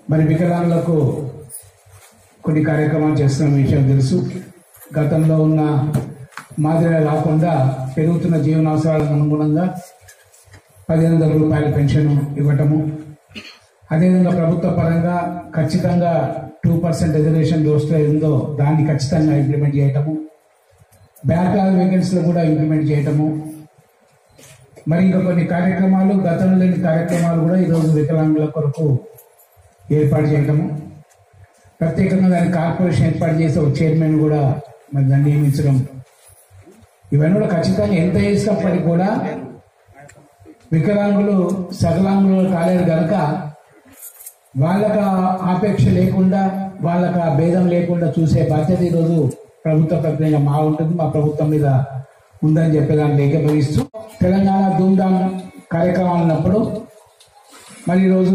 మరి వికలాంగులకు కొన్ని కార్యక్రమాలు చేస్తున్న విషయం తెలుసు గతంలో ఉన్న మాదిరిగా కాకుండా పెరుగుతున్న జీవనావసరాలకు అనుగుణంగా పదిహేను వందల రూపాయల పెన్షన్ ఇవ్వటము అదేవిధంగా ప్రభుత్వ పరంగా ఖచ్చితంగా టూ పర్సెంట్ రిజర్వేషన్ దోస్తో ఉందో దాన్ని ఖచ్చితంగా ఇంప్లిమెంట్ చేయటము బ్యాక్లాగ్ వేకెన్సీలు కూడా ఇంప్లిమెంట్ చేయటము మరి ఇంకా కొన్ని కార్యక్రమాలు గతంలో లేని కార్యక్రమాలు కూడా ఈరోజు వికలాంగుల కొరకు ఏర్పాటు చేయటము ప్రత్యేకంగా దాని కార్పొరేషన్ ఏర్పాటు చేసి ఒక చైర్మన్ కూడా మరి దాన్ని నియమించడం ఇవన్నీ కూడా ఖచ్చితంగా ఎంత చేసినప్పటికీ కూడా వికలాంగులు సకలాంగులు కాలేదు కనుక వాళ్ళకి ఆ ఆపేక్ష లేకుండా వాళ్ళకి ఆ భేదం లేకుండా చూసే బాధ్యత ఈరోజు ప్రభుత్వ ప్రతినిధిగా మా ఉంటుంది మా ప్రభుత్వం మీద ఉందని చెప్పేదాన్ని ఏకీభవిస్తూ తెలంగాణ ధూమ్ధామ్ కార్యక్రమాలు ఉన్నప్పుడు మరి ఈరోజు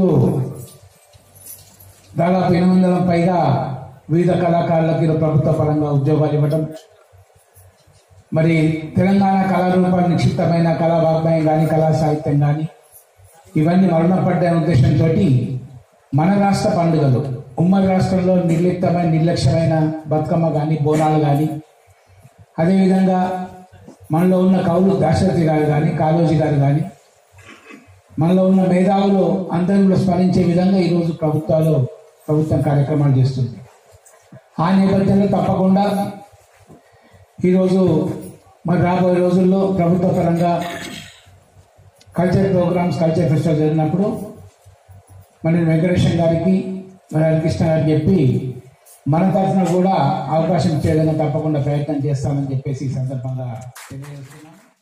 దాదాపు ఎనిమిది వందల పైగా వివిధ కళాకారులకు ఈరోజు ప్రభుత్వ పరంగా ఉద్యోగాలు ఇవ్వడం మరి తెలంగాణ కళారూపం నిక్షిప్తమైన కళా వాగ్మయం కానీ కళా సాహిత్యం కానీ ఇవన్నీ మరణపడ్డ ఉద్దేశంతో మన రాష్ట్ర పండుగలు ఉమ్మడి రాష్ట్రంలో నిర్లిప్తమైన నిర్లక్ష్యమైన బతుకమ్మ కానీ బోనాలు కానీ అదేవిధంగా మనలో ఉన్న కవులు దాశరథి గారు కానీ కాళోజీ గారు కానీ మనలో ఉన్న మేధావులు అందరిని కూడా స్మరించే విధంగా ఈరోజు ప్రభుత్వాలు ప్రభుత్వం కార్యక్రమాలు చేస్తుంది ఆ నేపథ్యంలో తప్పకుండా ఈరోజు మరి రాబోయే రోజుల్లో ప్రభుత్వ పరంగా కల్చర్ ప్రోగ్రామ్స్ కల్చర్ ఫెస్టివల్ జరిగినప్పుడు మరి వెంకటేశ్వర గారికి మరి హరికృష్ణ గారికి చెప్పి మన తరఫున కూడా అవకాశం ఇచ్చే విధంగా తప్పకుండా ప్రయత్నం చేస్తామని చెప్పేసి ఈ సందర్భంగా తెలియజేస్తున్నాం